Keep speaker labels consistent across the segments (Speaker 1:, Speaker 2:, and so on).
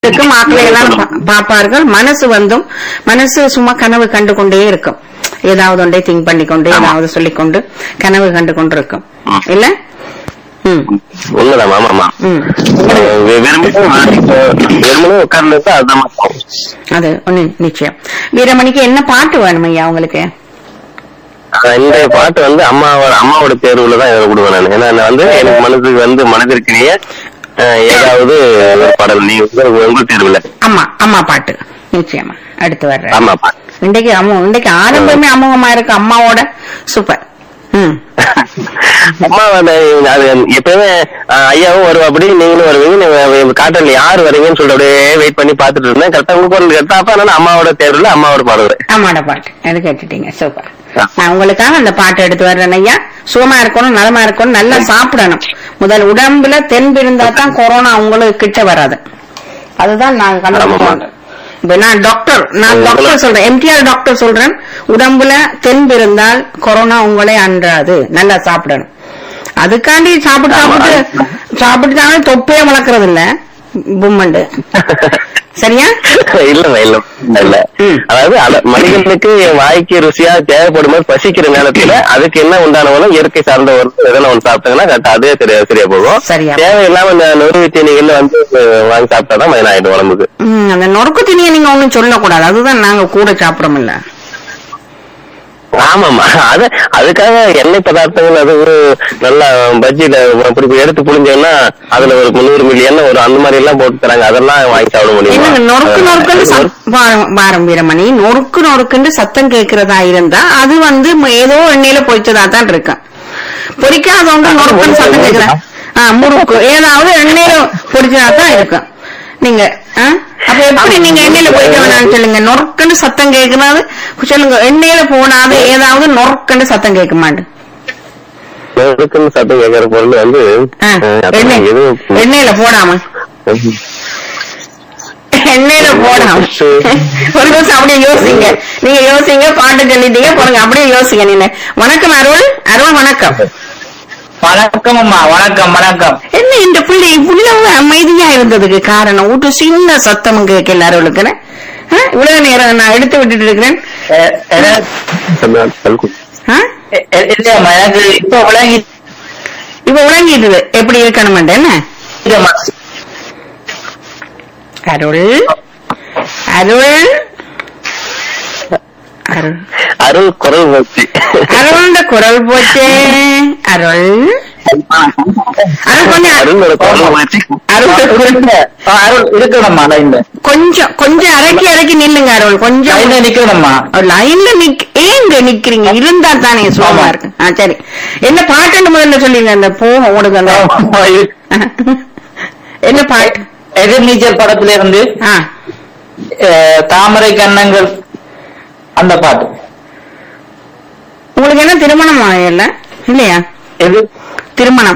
Speaker 1: இருக்கும் மாப்பிள்ளைகளால் பா- பார்ப்பார்கள் மனசு வந்தும் மனசு சும்மா கனவு கண்டு கொண்டே இருக்கும் ஏதாவது ஒன்றை திங்க் பண்ணிக்கொண்டு
Speaker 2: ஆமா.
Speaker 1: ஏதாவது சொல்லிக்கொண்டு கனவு கண்டு கொண்டு இருக்கும்
Speaker 2: ம்.
Speaker 1: இல்ல ம்
Speaker 2: உண்மைதான் ஆமா ஆமா
Speaker 1: ம்
Speaker 2: வெறுமனே வெறுமனே உட்கார்ந்து அதுதான் பார்ப்போம்.
Speaker 1: அது ஒண்ணு நிச்சயம் வீரமணிக்கு என்ன பாட்டு வேணும் ஐயா உங்களுக்கு
Speaker 2: ஆஹ் இந்த பாட்டு வந்து அம்மாவோட அம்மாவோட தேர்வுல தான் இதை விடுவேன் நான் ஏன்னா நான் வந்து எனக்கு மனதுக்கு வந்து மனதிற்கினிய ஆஹ் ஏதாவது ஒரு பாடல் நீங்க உங்க- உங்க தேர்வுல
Speaker 1: அம்மா அம்மா பாட்டு நிச்சயமா அடுத்து வர்ற
Speaker 2: ஆமா பாட்டு
Speaker 1: இன்றைக்கு அம்மா இன்றைக்கு ஆரம்பமே அம்முகமா இருக்கு அம்மாவோட சூப்பர் ம்
Speaker 2: அம்மா வந்து அது எப்பயுமே ஆஹ் ஐயாவும் வருவா அப்படி நீங்களும் வருவீங்க நீங்க காட்டல யார் வரீங்கன்னு சொல்லிட்டு அப்படியே வெயிட் பண்ணி பாத்துட்டு இருந்தேன் கரெக்டா உங்க குரல் கேட்டா அப்ப நான் அம்மாவோட தேர்வுல அம்மாவோட பாடுவேன்
Speaker 1: அம்மாவோட பாட்டு அது கேட்டுட்டீங்க சூப்பர் நான் உங்களுக்காக அந்த பாட்டு எடுத்து வர்றேன் ஐயா சுகமா இருக்கணும் நலமா இருக்கணும் நல்லா சாப்பிடணும் முதல் உடம்புல தென்பு இருந்தா தான் கொரோனா உங்களுக்கு கிட்ட வராது அதுதான் நான் கண்டுபிடிச்சோம் இப்ப நான் டாக்டர் நான் டாக்டர் சொல்றேன் எம்டிஆர் டாக்டர் சொல்றேன் உடம்புல தென்பு இருந்தால் கொரோனா உங்களை அன்றாது நல்லா சாப்பிடணும் அதுக்காண்டி சாப்பிட்டு சாப்பிட்டு சாப்பிட்டுட்டாங்க தொப்பையே வளர்க்கறது இல்ல பும்மண்டு சரியா
Speaker 2: இல்ல இல்ல இல்ல
Speaker 1: ம்.
Speaker 2: அதாவது அத- மனிதனுக்கு வாய்க்கு ருசியா தேவைப்படும் போது பசிக்கிற நேரத்துல அதுக்கு என்ன உண்டானவனும் இயற்கை சார்ந்த ஒரு எதனா ஒன்று சாப்பிட்டாங்கன்னா கரெக்டா அதுவே சரியா சரியா போகும்
Speaker 1: சரியா.
Speaker 2: தேவையில்லாம இந்த நொறுவி தீனிகள்ல வந்து அஹ், வாங்கி சாப்பிட்டாதான் மயன் ஆயிடும் உடம்புக்கு
Speaker 1: ம், அந்த நொறுக்கு திணியை நீங்க ஒண்ணும் சொல்லக்கூடாது அதுதான் நாங்க கூட சாப்பிடறோம்ல
Speaker 2: ஆமாமா அது அதுக்காக எண்ணெய் பதார்த்தங்கள் அது ஒரு நல்ல பஜ்ஜில அப்படி இப்படி எடுத்து புளிஞ்சோம்னா அதுல ஒரு முந்நூறு மில்லி எண்ணெய் ஒரு அந்த மாதிரி எல்லாம் போட்டு தராங்க அதெல்லாம் வாங்கி சாப்பிட
Speaker 1: என்னங்க நொறுக்கு நொறுக்குன்னு
Speaker 2: முடியும்
Speaker 1: சத்- வா- வாரம் வீரமணி நொறுக்கு நொறுக்குன்னு சத்தம் கேட்கிறதா இருந்தா அது வந்து ம- ஏதோ எண்ணெயில பொரிச்சதா தான் இருக்கும் பொரிக்காதவங்க நொறுக்குன்னு சத்தம் கேட்கிற ஆ, முறுக்கு ஏதாவது எண்ணெயில பொரிச்சதா தான் இருக்கும் நீங்க ஆ? அப்ப எப்படி நீங்க எண்ணெயில பொரிக்க வேணாம்னு சொல்லுங்க நொறுக்குன்னு சத்தம் கேட்கறாது சொல்லுங்க எண்ணெயில போடாத ஏதாவது நொறுக்குன்னு சத்தம் கேட்க மாட்டேன்
Speaker 2: நொறுக்குன்னு சத்தம் கேட்கிற பொருள் வந்து
Speaker 1: ஆ,
Speaker 2: அஹ், அப்புறம்
Speaker 1: எண்ணெய்
Speaker 2: எதுவும்
Speaker 1: எண்ணெயில போடாம எண்ணெயில போடாம ஒரு நிமிஷம் அப்படியே யோசிங்க நீங்க யோசிங்க பாட்டு சொல்லிட்டீங்க போடுங்க அப்படியே யோசிங்க நீங்க வணக்கம் அருள் அருள் வணக்கம்
Speaker 3: வணக்கம் அம்மா வணக்கம் வணக்கம்
Speaker 1: என்ன இந்த பிள்ளை இவ்வளவு அமைதியா இருந்ததுக்கு காரணம் வீட்டு சின்ன சத்தமும் கேட்கல அருளுக்குன்னு ஆ, இவ்வளவு நேரம் நான் எடுத்து விட்டுட்டு இருக்கிறேன்
Speaker 3: எ- எனக்கு-
Speaker 1: ஆ?
Speaker 3: எ- எ- இல்லையம்மா எனக்கு இப்ப விளங்கி
Speaker 1: இப்ப விளங்கிடுது எப்படி இருக்கணுமெண்டு என்ன
Speaker 3: அம்மா.
Speaker 1: அருள் அருள் அருள்
Speaker 2: அருள் குரல் வச்சு
Speaker 1: அருள்ன்ற குரல் போச்சே அருள் அருள் கொஞ்சம்
Speaker 2: அருளோட குரல் வச்சு
Speaker 1: அருள் குரல்
Speaker 3: ஆ, அருள் இருக்கணும்மா லைன்ல
Speaker 1: கொஞ்சம் கொஞ்சம் அரைக்கி அரைக்கி நில்லுங்க அருள் கொஞ்சம்
Speaker 3: லைன்ல நிக்கணும்மா
Speaker 1: லைன்ல நிக்க ஏங்க நிக்கிறீங்க இருந்தா தானே சுகமா
Speaker 3: ஆமா.
Speaker 1: இருக்கு ஆ சரி என்ன பாட்டுன்னு முதல்ல சொல்லிங்க அந்த போ ஓடுது அந்த
Speaker 3: ஆமா, இரு-
Speaker 1: என்ன பாட்டு
Speaker 3: எதிர்நீச்சல் படத்துல இருந்து
Speaker 1: ஆ
Speaker 3: அஹ், தாமரை கண்ணங்கள் அந்த பாட்டு
Speaker 1: உங்களுக்கு என்ன திருமணம் ஆகல இல்லையா
Speaker 3: எது
Speaker 1: திருமணம்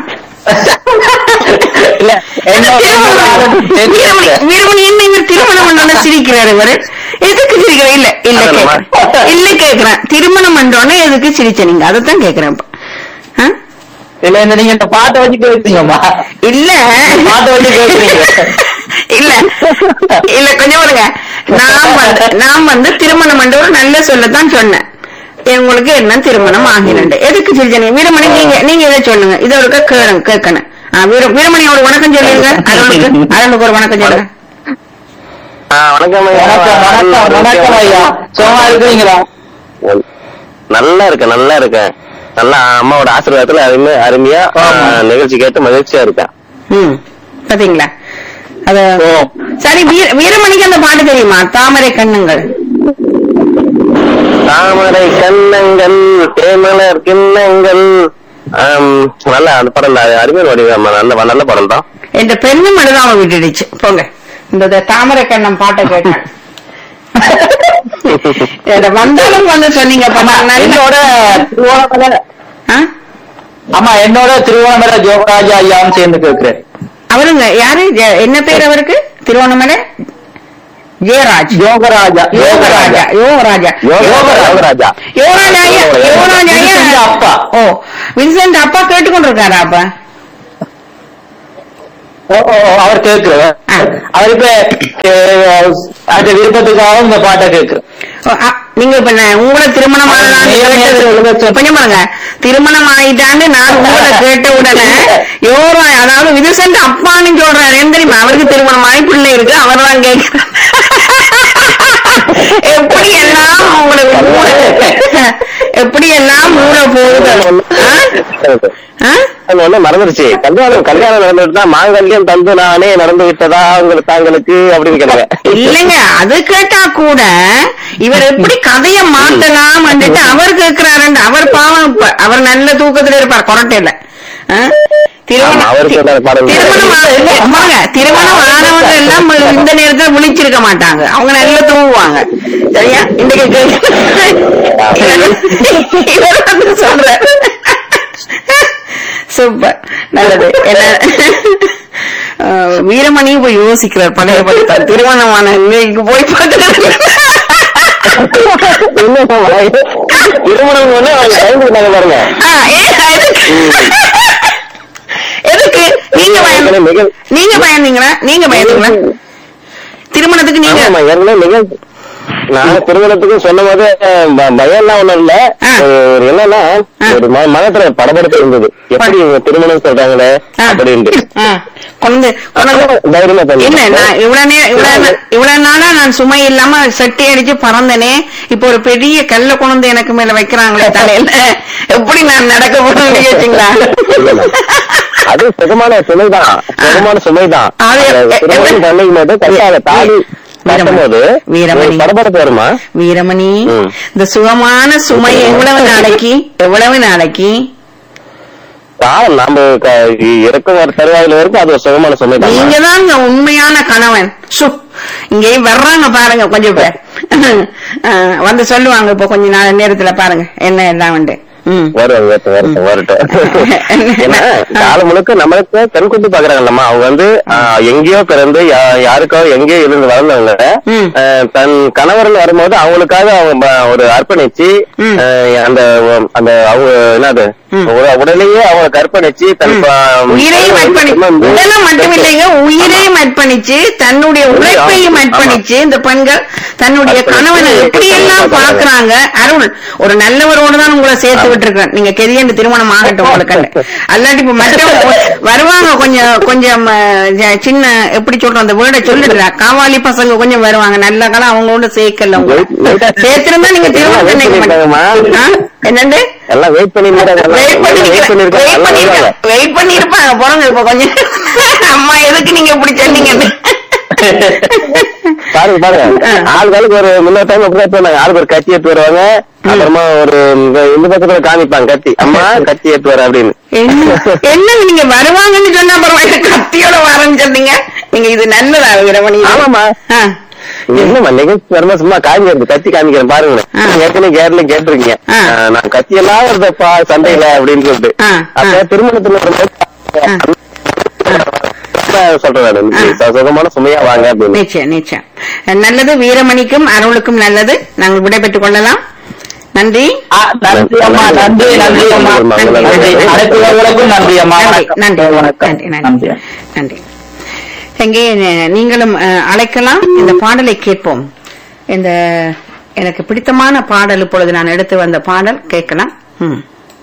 Speaker 3: இல்ல
Speaker 1: வீரமணி வீரமணி என்ன இவர் திருமணம் பண்ணோன்னு சிரிக்கிறாரு இவரு எதுக்கு சிரிக்கிற இல்ல இல்ல
Speaker 2: அதெல்லாமா?
Speaker 1: கேக்குறேன் இல்ல கேக்குறேன் திருமணம் பண்றோன்னே எதுக்கு சிரிச்ச நீங்க அதைத்தான் கேக்குறேன் இப்ப. ஆ?
Speaker 3: இல்ல இந்த நீங்க இந்த பாட்டை வச்சு கேட்குறீங்கம்மா
Speaker 1: இல்ல
Speaker 3: பாட்டை வச்சு கேட்குறீங்க
Speaker 1: இல்ல இல்ல கொஞ்சம் பாருங்க நான் வந்து நான் வந்து திருமணம் பண்ற ஒரு நல்ல சொல்லத்தான் சொன்னேன் உங்களுக்கு என்ன திருமணம் ஆகினண்டு எதுக்கு சிரிச்சனீங்க வீரமணி நீங்க நீங்க இதை சொல்லுங்க இதை ஒரு கேட்கணும் கேட்கணும் ஆ, வீர வீரமணி ஒரு வணக்கம் சொல்லுங்க அருணுக்கு அருணுக்கு ஒரு வணக்கம் சொல்லுங்க
Speaker 2: ஆ, வணக்கம் ஐயா.
Speaker 3: வணக்கம் வணக்கம் வணக்கம் ஐயா சும்மா இருக்கிறீங்களா
Speaker 2: நல்லா இருக்கேன் நல்லா இருக்கேன் நல்லா அம்மாவோட ஆசீர்வாதத்துல அருமை அருமையா ஆ, நிகழ்ச்சி கேட்டு மகிழ்ச்சியா இருக்கேன்
Speaker 1: ம் பாத்தீங்களா அது
Speaker 3: ஓ.
Speaker 1: சரி வீர வீரமணிக்கு அந்த பாட்டு தெரியுமா தாமரை கண்ணுங்கள்
Speaker 2: தாமரை கண்ணங்கள் தேமலர் கிண்ணங்கள் ஆம், நல்ல அந்த படம் தான் அருமையான வடிவம் நல்ல நல்ல படம் தான்
Speaker 1: என்ற பெண்ணும் அழுதாம விட்டுடுச்சு போங்க இந்த தாமரை கண்ணம் பாட்டை கேட்டேன் இத வந்தாலும் வந்து சொன்னீங்க அப்ப நான் நல்ல-
Speaker 3: என்னோட திருவோணமலை
Speaker 1: ஆ?
Speaker 3: ஆமா என்னோட திருவோணமலை ஜோகராஜா ஐயாவும் சேர்ந்து கேட்கிறேன்
Speaker 1: அவருங்க யாரு ஜெ- என்ன பேர் அவருக்கு திருவண்ணாமலை ஜெயராஜ்
Speaker 3: யோகராஜா
Speaker 1: யோகராஜா யோகராஜா
Speaker 2: யோகராஜா
Speaker 1: யோகராஜா ஐயா யோகராஜா ஐயா
Speaker 3: வின்சென்ட் அப்பா.
Speaker 1: ஓ வின்சென்ட் அப்பா கேட்டுக்கொண்டிருக்காரா அப்ப
Speaker 3: ஓ, ஓ, ஓ, அவர் கேட்கிறார்
Speaker 1: ஆ.
Speaker 3: அவர் இப்ப அஹ், அந்த விருப்பத்துக்காக இந்த பாட்டை கேட்கிறேன்
Speaker 1: ஓ, அ, நீங்க இப்ப நான் உங்களை திருமணம் ஆகலாம்னு
Speaker 3: நேரம்
Speaker 1: கேட்டது-
Speaker 3: நேரம் எழுபத்தி-
Speaker 1: கொஞ்சம் பாருங்க திருமணம் ஆயிட்டான்னு நான் உங்களை கேட்ட உடனே யோரா அதாவது விதுசன் அப்பான்னு சொல்றாரு ஏன் தெரியுமா அவருக்கு திருமணம் ஆகி பிள்ளை இருக்கு அவர் தான் கேட்கிறார் எப்படி எல்லாம் உங்களுக்கு மூளை- எப்படி எல்லாம் மூளை போகுது ஆ? ஆ?
Speaker 2: அது ஒண்ணு மறந்துருச்சு கல்யாணம் கல்யாணம் நடந்துட்டு தான் மாங்கல்யம் தந்து நானே நடந்து விட்டதா உங்களுக்கு தாங்களுக்கு அப்படின்னு கேளுங்க
Speaker 1: இல்லைங்க அது கேட்டா கூட இவர் எப்படி கதைய மாத்தலாம் வந்துட்டு அவர் கேட்கிறாரு அவர் பாவம் இப்ப- அவர் நல்ல தூக்கத்துல இருப்பார் கொரட்டையில ஆ? திருமணம்
Speaker 2: ஆமா, அவருக்கு என்ன பாடல்?
Speaker 1: திருமணம் ஆ- ஆமாங்க, திருமணம் ஆனவங்க எல்லாம் இந்த நேரத்துல விழிச்சிருக்க மாட்டாங்க அவங்க நல்லா தூங்குவாங்க சரியா இன்றைக்கு கே- இவர் வந்து சொல்றாரு சூப்பர் நல்லது என்ன அஹ், வீரமணி போய் யோசிக்கிறார் பழைய படத்தை திருமணமான இன்னைக்கு போய் பார்த்து
Speaker 2: திருமணம் ஒண்ணு அவங்க பயந்துக்கிட்டாங்க பாருங்க
Speaker 1: எதுக்கு நீங்க பயந்து
Speaker 2: மிக
Speaker 1: நீங்க பயந்தீங்களா நீங்க பயந்தீங்களா திருமணத்துக்கு நீங்க
Speaker 2: ஆமா ஏற்கனவே நிகழ்ச்சி நான் திருமணத்துக்கு சொன்ன போது ப- பயம்லாம் ஒண்ணும் இல்ல
Speaker 1: ஆ.
Speaker 2: ஒரு ஒரு என்னன்னா
Speaker 1: ஆ.
Speaker 2: ஒரு ம- மனத்துல படபடப்பு இருந்தது எப்படி இவங்க திருமணம் சொல்றாங்களே
Speaker 1: ஆ.
Speaker 2: அப்படின்ட்டு
Speaker 1: ஆ, கொண்டு கொண்டு
Speaker 2: தைரியமா பண்ணி
Speaker 1: இல்ல நான் இவ்வளவு நே- இவ்வளவு நா- இவ்வளவு நாளா நான் சுமை இல்லாம செட்டி அடிச்சு பறந்தனே இப்போ ஒரு பெரிய கல்ல கொண்டு எனக்கு மேல வைக்கிறாங்களே தலையில எப்படி நான் நடக்க போறேன்னு யோசிச்சீங்களா
Speaker 2: அது சுகமான சுமைதான் சுகமான சுமைதான்
Speaker 1: அது
Speaker 2: அந்த
Speaker 1: எ-
Speaker 2: திருமணம்
Speaker 1: எ-
Speaker 2: பண்ணும் போது கட்டாத தாலி கட்டும் போது
Speaker 1: வீரமணி.
Speaker 2: ஒரு படபடப்பு வருமா
Speaker 1: வீரமணி
Speaker 2: ம்.
Speaker 1: இந்த சுகமான சுமை எவ்வளவு நாளைக்கு எவ்வளவு நாளைக்கு
Speaker 2: காலம் நாம க- இறக்கும் ஒரு தருவாயில வரைக்கும் அது ஒரு சுகமான சுமை
Speaker 1: நீங்க
Speaker 2: தான்
Speaker 1: தான் இங்க உண்மையான கணவன் சு இங்கே வர்றாங்க பாருங்க கொஞ்சம் பேர் அஹ், வந்து சொல்லுவாங்க இப்போ கொஞ்ச நாள் நேரத்துல பாருங்க என்ன எல்லாம் வந்து ம்
Speaker 2: வரும் வரட்டும் வரட்டும் வரட்டும் ஏன்னா காலம் முழுக்க நம்மளுக்கு பெண் குட்டி பாக்குறாங்கல்லம்மா அவங்க வந்து ஆஹ், எங்கேயோ பிறந்து யா- யாருக்கோ எங்கேயோ இருந்து வளர்ந்தவங்க
Speaker 1: ம்.
Speaker 2: ஆஹ், தன் கணவர்னு வரும்போது அவங்களுக்காக அவங்க ப- ஒரு அர்ப்பணிச்சு
Speaker 1: ம்.
Speaker 2: ஆஹ், அந்த அந்த அவங்க என்னது
Speaker 1: ம்.
Speaker 2: உட- உடலையே அவங்க அர்ப்பணிச்சு தன் ப-
Speaker 1: உயிரையும் அர்ப்பணி
Speaker 2: வந்து-
Speaker 1: உடலும் மட்டுமில்லைங்க உயிரையும் அர்ப்பணிச்சு தன்னுடைய உழைப்பையும் அர்ப்பணிச்சு இந்த பெண்கள் தன்னுடைய
Speaker 2: அர்ப்பணிச்சு
Speaker 1: கணவனை எப்படி எல்லாம்
Speaker 2: கஷ்டப்படுறாங்க.
Speaker 1: பாக்குறாங்க அருள் ஒரு நல்லவரோடு தான் உங்களை சேர்த்து விட்டுருக்கேன் நீங்க கெரியண்டு திருமணம் ஆகட்டும் உங்களுக்கு அல்லாட்டி இப்ப மற்றவங்க வருவாங்க கொஞ்சம் கொஞ்சம் அஹ், ஜ- சின்ன எப்படி சொல்றோம் அந்த வேர்டை சொல்லிடுறா காவாலி பசங்க கொஞ்சம் வருவாங்க நல்ல காலம் அவங்களோட சேர்க்கல உங்களை சேர்த்திருந்தா நீங்க திருமணம் பண்ணிக்க மாட்டீங்க ஆ? என்னண்டு
Speaker 2: எல்லாம் வெயிட் பண்ணி
Speaker 1: வெயிட் பண்ணி
Speaker 2: வெயிட் பண்ணிருக்காங்க
Speaker 1: வெயிட் பண்ணி இருப்பாங்க போறங்க இப்ப கொஞ்சம் அம்மா எதுக்கு நீங்க இப்படி சொன்னீங்கன்னு
Speaker 2: பாருங்க பாருங்க
Speaker 1: ஆ.
Speaker 2: ஆளுகளுக்கு ஒரு முன்னூறு டைம் அப்படிதான் போனாங்க ஆளுக்கு ஒரு கத்தி எடுத்து வருவாங்க அப்புறமா ஒரு இந்த இந்த பக்கத்துல காமிப்பாங்க கத்தி அம்மா கத்தி எடுத்து வர அப்படின்னு
Speaker 1: என்ன என்ன நீங்க வருவாங்கன்னு சொன்னா பரவாயில்ல கத்தியோட வரேன்னு சொன்னீங்க நீங்க இது நல்லதா வீரமணி
Speaker 2: ஆமாமா.
Speaker 1: ஆ.
Speaker 2: என்னம்மா நிகழ்ச்சி வருமா சும்மா காமிக்கிறது கத்தி காமிக்கிறேன் பாருங்க
Speaker 1: ஆ.
Speaker 2: நீங்க ஏற்கனவே கேரள கேட்டிருக்கீங்க
Speaker 1: ஆ.
Speaker 2: ஆ, நான் கத்தி எல்லாம் வருதப்பா சண்டையில அப்படின்னு சொல்லிட்டு
Speaker 1: ஆ,
Speaker 2: அப்ப
Speaker 1: ஆ.
Speaker 2: திருமணத்துல வரும்போது சொல்றேன் நானு.
Speaker 1: ஆ.
Speaker 2: சுகமான சுமையா வாங்க அப்படின்னு
Speaker 1: நிச்சயம் நிச்சயம் நல்லது வீரமணிக்கும் அருளுக்கும் நல்லது நாங்கள் விடைபெற்றுக் கொள்ளலாம் நன்றி
Speaker 3: ஆ, நன்றி அம்மா நன்றி நன்றி அம்மா
Speaker 1: நன்றி.
Speaker 3: நன்றி அனைத்துவர்களுக்கும் நன்றி அம்மா
Speaker 1: நன்றி
Speaker 3: வணக்கம்.
Speaker 1: நன்றி
Speaker 3: வணக்கம்
Speaker 1: நன்றி நன்றி
Speaker 3: நன்றி
Speaker 1: நன்றி எங்கே அஹ், நீங்களும் அஹ், அழைக்கலாம் இந்த பாடலை கேட்போம் இந்த எனக்கு பிடித்தமான பாடல் இப்பொழுது நான் எடுத்து வந்த பாடல் கேட்கலாம் ம்